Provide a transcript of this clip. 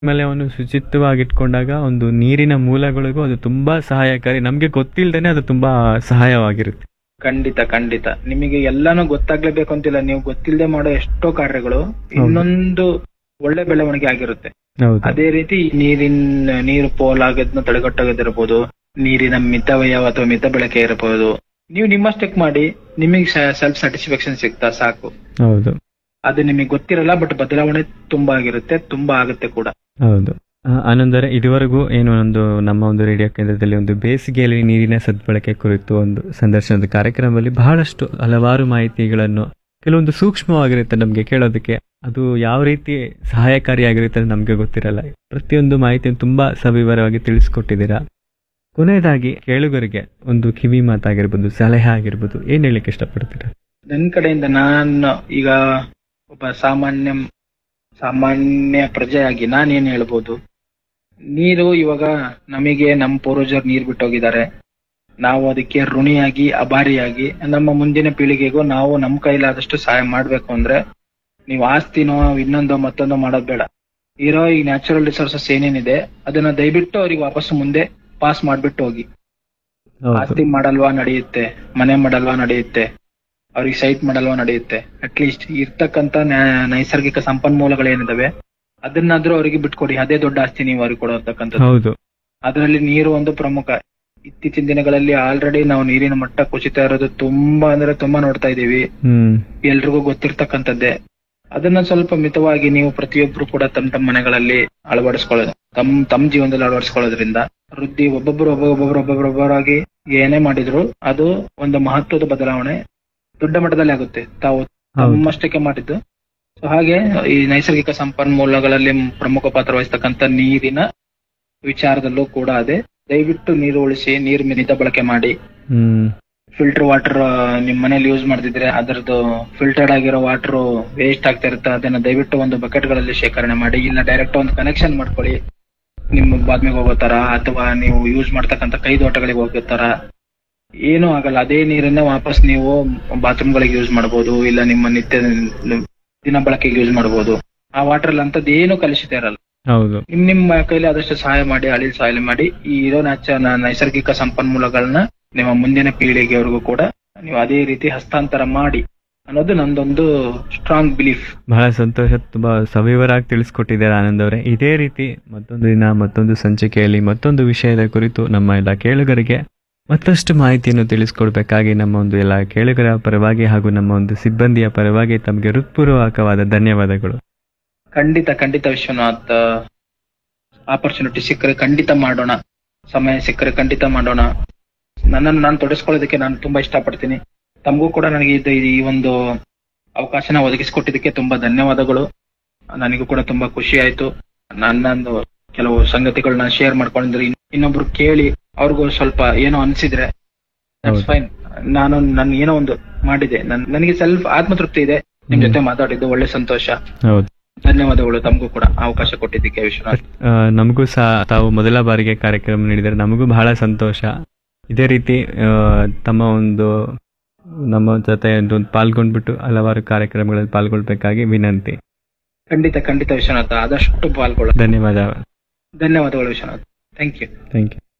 ಆಮೇಲೆ ಅವನು ಶುಚಿತ್ವವಾಗಿಟ್ಕೊಂಡಾಗ ಒಂದು ನೀರಿನ ಮೂಲಗಳಿಗೂ ಅದು ತುಂಬಾ ಸಹಾಯಕಾರಿ ನಮ್ಗೆ ಗೊತ್ತಿಲ್ದೇನೆ ಅದು ತುಂಬಾ ಸಹಾಯವಾಗಿರುತ್ತೆ ಖಂಡಿತ ಖಂಡಿತ ನಿಮಗೆ ಎಲ್ಲಾನು ಗೊತ್ತಾಗ್ಲೇಬೇಕು ಅಂತಿಲ್ಲ ನೀವು ಗೊತ್ತಿಲ್ಲದೆ ಮಾಡೋ ಎಷ್ಟೋ ಕಾರ್ಯಗಳು ಇನ್ನೊಂದು ಒಳ್ಳೆ ಬೆಳವಣಿಗೆ ಆಗಿರುತ್ತೆ ಹೌದು ಅದೇ ರೀತಿ ನೀರಿನ ನೀರು ಪೋಲಾಗೋದನ್ನ ತಡೆಗಟ್ಟೋದಿರ್ಬೋದು ನೀರಿನ ಮಿತವ್ಯಯ ಅಥವಾ ಮಿತ ಬಳಕೆ ಇರಬಹುದು ನೀವು ನಿಮ್ಮಷ್ಟಕ್ಕೆ ಮಾಡಿ ನಿಮಗೆ ಸೆಲ್ಫ್ ಸ್ಯಾಟಿಸ್ಫ್ಯಾಕ್ಷನ್ ಸಿಗ್ತಾ ಸಾಕು ಹೌದು ಅದು ನಿಮಗೆ ಗೊತ್ತಿರಲ್ಲ ಬಟ್ ಬದಲಾವಣೆ ತುಂಬಾ ಆಗಿರುತ್ತೆ ತುಂಬಾ ಆಗುತ್ತೆ ಕೂಡ ಹೌದು ಆ, ಆನಂದರೆ ಇದುವರೆಗೂ ಏನು ಒಂದು ನಮ್ಮ ಒಂದು ರೇಡಿಯೋ ಕೇಂದ್ರದಲ್ಲಿ ಒಂದು ಬೇಸಿಗೆಯಲ್ಲಿ ನೀರಿನ ಸದ್ಬಳಕೆ ಕುರಿತು ಒಂದು ಸಂದರ್ಶನದ ಕಾರ್ಯಕ್ರಮದಲ್ಲಿ ಬಹಳಷ್ಟು ಹಲವಾರು ಮಾಹಿತಿಗಳನ್ನು ಕೆಲವೊಂದು ಸೂಕ್ಷ್ಮವಾಗಿರುತ್ತೆ ನಮಗೆ ಕೇಳೋದಕ್ಕೆ ಅದು ಯಾವ ರೀತಿ ಸಹಾಯಕಾರಿಯಾಗಿರುತ್ತೆ ಅಂತ ನಮಗೆ ಗೊತ್ತಿರಲ್ಲ ಪ್ರತಿಯೊಂದು ಮಾಹಿತಿಯನ್ನು ತುಂಬಾ ಸವಿವರವಾಗಿ ತಿಳಿಸ್ಕೊಟ್ಟಿದ್ದೀರಾ ಕೊನೆಯದಾಗಿ ಕೇಳುಗರಿಗೆ ಒಂದು ಕಿವಿ ಮಾತಾಗಿರ್ಬೋದು ಸಲಹೆ ಆಗಿರ್ಬೋದು ಏನ್ ಹೇಳಲಿಕ್ಕೆ ಇಷ್ಟಪಡ್ತೀರಾ ನನ್ನ ಕಡೆಯಿಂದ ನಾನು ಈಗ ಒಬ್ಬ ಸಾಮಾನ್ಯ ಸಾಮಾನ್ಯ ಪ್ರಜೆಯಾಗಿ ನಾನೇನ್ ಹೇಳ್ಬೋದು ನೀರು ಇವಾಗ ನಮಗೆ ನಮ್ಮ ಪೂರ್ವಜರು ನೀರ್ ಬಿಟ್ಟೋಗಿದ್ದಾರೆ ನಾವು ಅದಕ್ಕೆ ಋಣಿಯಾಗಿ ಅಭಾರಿಯಾಗಿ ನಮ್ಮ ಮುಂದಿನ ಪೀಳಿಗೆಗೂ ನಾವು ನಮ್ಮ ಕೈಲಾದಷ್ಟು ಸಹಾಯ ಮಾಡ್ಬೇಕು ಅಂದ್ರೆ ನೀವು ಆಸ್ತಿನೋ ಇನ್ನೊಂದೋ ಮತ್ತೊಂದೋ ಮಾಡೋದ್ ಬೇಡ ಇರೋ ಈ ನ್ಯಾಚುರಲ್ ರಿಸೋರ್ಸಸ್ ಏನೇನಿದೆ ಅದನ್ನ ದಯವಿಟ್ಟು ಅವ್ರಿಗೆ ವಾಪಸ್ ಮುಂದೆ ಪಾಸ್ ಮಾಡ್ಬಿಟ್ಟು ಹೋಗಿ ಆಸ್ತಿ ಮಾಡಲ್ವಾ ನಡೆಯುತ್ತೆ ಮನೆ ಮಾಡಲ್ವಾ ನಡೆಯುತ್ತೆ ಅವ್ರಿಗೆ ಸೈಟ್ ಮಾಡಲ್ವಾ ನಡೆಯುತ್ತೆ ಅಟ್ಲೀಸ್ಟ್ ಇರ್ತಕ್ಕಂತ ನ್ಯಾ- ನೈಸರ್ಗಿಕ ಸಂಪನ್ಮೂಲಗಳೇನಿದಾವೆ ಅದನ್ನಾದ್ರೂ ಅವರಿಗೆ ಬಿಟ್ಕೊಡಿ ಅದೇ ದೊಡ್ಡ ಆಸ್ತಿ ನೀವು ಅವ್ರಿಗೆ ಕೊಡತಕ್ಕಂಥದ್ದು ಹೌದು ಅದರಲ್ಲಿ ನೀರು ಒಂದು ಪ್ರಮುಖ ಇತ್ತೀಚಿನ ದಿನಗಳಲ್ಲಿ ಆಲ್ರೆಡಿ ನಾವು ನೀರಿನ ಮಟ್ಟ ಕುಸಿತ ಇರೋದು ತುಂಬಾ ಅಂದ್ರೆ ತುಂಬಾ ನೋಡ್ತಾ ಇದೀವಿ ಹ್ಮ್ ಎಲ್ರಿಗೂ ಗೊತ್ತಿರ್ತಕ್ಕಂಥದ್ದೇ ಅದನ್ನ ಸ್ವಲ್ಪ ಮಿತವಾಗಿ ನೀವು ಪ್ರತಿಯೊಬ್ರು ಕೂಡ ತಮ್ಮ ತಮ್ಮ ಮನೆಗಳಲ್ಲಿ ಅಳವಡಿಸ್ಕೊಳ್ಳೋದು ತಮ್ಮ ತಮ್ಮ ಜೀವನದಲ್ಲಿ ಅಳವಡಿಸ್ಕೊಳ್ಳೋದ್ರಿಂದ ವೃದ್ಧಿ ಒಬ್ಬೊಬ್ರು ಒಬ್ಬೊಬ್ಬರು ಒಬ್ಬೊಬ್ಬರೊಬ್ಬರಾಗಿ ಏನೇ ಮಾಡಿದ್ರು ಅದು ಒಂದು ಮಹತ್ವದ ಬದಲಾವಣೆ ದೊಡ್ಡ ಮಟ್ಟದಲ್ಲಿ ಆಗುತ್ತೆ ತಾವು ಹೌದು ತಮ್ಮಷ್ಟಕ್ಕೆ ಮಾಡಿದ್ದು ಸೊ ಹಾಗೆ ಈ ನೈಸರ್ಗಿಕ ಸಂಪನ್ಮೂಲಗಳಲ್ಲಿ ಪ್ರಮುಖ ಪಾತ್ರ ವಹಿಸ್ತಕ್ಕಂಥ ನೀರಿನ ವಿಚಾರದಲ್ಲೂ ಕೂಡ ಅದೇ ದಯವಿಟ್ಟು ನೀರು ಉಳಿಸಿ ನೀರು ಮಿತ ಬಳಕೆ ಮಾಡಿ ಹ್ಮ್ ಫಿಲ್ಟರ್ ವಾಟರ್ ನಿಮ್ ಮನೇಲಿ ಯೂಸ್ ಮಾಡ್ತಿದ್ರೆ ಅದರದ್ದು ಫಿಲ್ಟರ್ಡ್ ಆಗಿರೋ ವಾಟರ್ ವೇಸ್ಟ್ ಆಗ್ತಾ ಇರುತ್ತೆ ಅದನ್ನ ದಯವಿಟ್ಟು ಒಂದು ಬಕೆಟ್ ಗಳಲ್ಲಿ ಶೇಖರಣೆ ಮಾಡಿ ಇಲ್ಲ ಡೈರೆಕ್ಟ್ ಒಂದು ಕನೆಕ್ಷನ್ ಮಾಡ್ಕೊಳ್ಳಿ ನಿಮ್ಮ ಬಾದ್ಮೆಗೆ ಹೋಗೋ ತರ ಅಥವಾ ನೀವು ಯೂಸ್ ಮಾಡ್ತಕ್ಕಂಥ ಕೈದೋಟಗಳಿಗೆ ಹೋಗೋ ತರ ಏನೂ ಆಗಲ್ಲ ಅದೇ ನೀರನ್ನ ವಾಪಸ್ ನೀವು ಬಾತ್ರೂಮ್ ಗಳಿಗೆ ಯೂಸ್ ಮಾಡಬಹುದು ಇಲ್ಲ ನಿಮ್ಮ ನಿತ್ಯ ದಿನ ಬಳಕೆಗೆ ಯೂಸ್ ಮಾಡಬಹುದು ಆ ವಾಟರ್ ಅಲ್ಲಿ ಅಂತದ್ದು ಏನು ಕಲುಷಿತ ಇರಲ್ಲ ಹೌದು ನಿಮ್ ನಿಮ್ಮ ಕೈಲಿ ಆದಷ್ಟು ಸಹಾಯ ಮಾಡಿ ಅಳಿಲ್ ಸಹಾಯ ಮಾಡಿ ಈ ಇರೋ ನ್ಯಾಚ ನೈಸರ್ಗಿಕ ಸಂಪನ್ಮೂಲಗಳನ್ನ ನಿಮ್ಮ ಮುಂದಿನ ಪೀಳಿಗೆವರೆಗೂ ಕೂಡ ನೀವು ಅದೇ ರೀತಿ ಹಸ್ತಾಂತರ ಮಾಡಿ ಅನ್ನೋದು ನಂದೊಂದು ಸ್ಟ್ರಾಂಗ್ ಬಿಲೀಫ್ ಬಹಳ ಸಂತೋಷ ತುಂಬಾ ಸವಿವರಾಗಿ ತಿಳಿಸ್ಕೊಟ್ಟಿದ್ದಾರೆ ಆನಂದ್ ಅವರೇ ಇದೇ ರೀತಿ ಮತ್ತೊಂದು ದಿನ ಮತ್ತೊಂದು ಸಂಚಿಕೆಯಲ್ಲಿ ಮತ್ತೊಂದು ವಿಷಯದ ಕುರಿತು ನಮ್ಮ ಎಲ್ಲ ಕೇಳುಗರಿಗೆ ಮತ್ತಷ್ಟು ಮಾಹಿತಿಯನ್ನು ತಿಳಿಸ್ಕೊಡ್ಬೇಕಾಗಿ ನಮ್ಮ ಒಂದು ಎಲ್ಲ ಕೇಳುಗರ ಪರವಾಗಿ ಹಾಗೂ ನಮ್ಮ ಒಂದು ಸಿಬ್ಬಂದಿಯ ಪರವಾಗಿ ತಮಗೆ ಹೃತ್ಪೂರ್ವಕವಾದ ಧನ್ಯವಾದಗಳು ಖಂಡಿತ ಖಂಡಿತ ವಿಶ್ವನಾಥ್ ಆಪರ್ಚುನಿಟಿ ಸಿಕ್ಕರೆ ಖಂಡಿತ ಮಾಡೋಣ ಸಮಯ ಸಿಕ್ಕರೆ ಖಂಡಿತ ಮಾಡೋಣ ನನ್ನನ್ನು ನಾನು ತೊಡಸ್ಕೊಳ್ಳೋದಕ್ಕೆ ನಾನು ತುಂಬಾ ಇಷ್ಟಪಡ್ತೀನಿ ತಮಗೂ ಕೂಡ ನನಗೆ ಇದು ಈ ಒಂದು ಅವಕಾಶನ ಒದಗಿಸಿಕೊಟ್ಟಿದ್ದಕ್ಕೆ ತುಂಬಾ ಧನ್ಯವಾದಗಳು ನನಗೂ ಕೂಡ ತುಂಬಾ ಖುಷಿ ಆಯ್ತು ನನ್ನೊಂದು ಕೆಲವು ಸಂಗತಿಗಳನ್ನ ಶೇರ್ ಮಾಡ್ಕೊಂಡಿದ್ರೆ ಇನ್- ಇನ್ನೊಬ್ರು ಕೇಳಿ ಅವ್ರಿಗೂ ಸ್ವಲ್ಪ ಏನೋ ಅನ್ಸಿದ್ರೆ ಹೌದು. ಫೈನ್ ನಾನು ನನ್ ಏನೋ ಒಂದು ಮಾಡಿದೆ ನನ್ ನನಗೆ ಸೆಲ್ಫ್ ಆತ್ಮತೃಪ್ತಿ ಇದೆ ನಿಮ್ ಹ್ಮ್. ಜೊತೆ ಮಾತಾಡಿದ್ದು ಒಳ್ಳೆ ಸಂತೋಷ ಹೌದು ಧನ್ಯವಾದಗಳು ತಮಗೂ ಕೂಡ ಅವಕಾಶ ಕೊಟ್ಟಿದ್ದಕ್ಕೆ ವಿಶ್ವನಾಥ್ ಆ, ನಮಗೂ ಸಹ ತಾವು ಮೊದಲ ಬಾರಿಗೆ ಕಾರ್ಯಕ್ರಮ ನೀಡಿದರೆ ನಮಗೂ ಬಹಳ ಸಂತೋಷ ಇದೇ ರೀತಿ ಆ, ತಮ್ಮ ಒಂದು ನಮ್ಮ ಜೊತೆ ಒಂದು ಪಾಲ್ಗೊಂಡ್ಬಿಟ್ಟು ಹಲವಾರು ಕಾರ್ಯಕ್ರಮಗಳಲ್ಲಿ ಪಾಲ್ಗೊಳ್ಬೇಕಾಗಿ ವಿನಂತಿ ಖಂಡಿತ ಖಂಡಿತ ವಿಶ್ವನಾಥ ಆದಷ್ಟು ಪಾಲ್ಗೊಳ್ಳ ಧನ್ಯವಾದ ಧನ್ಯವಾದಗಳು Vishwanath thank you thank you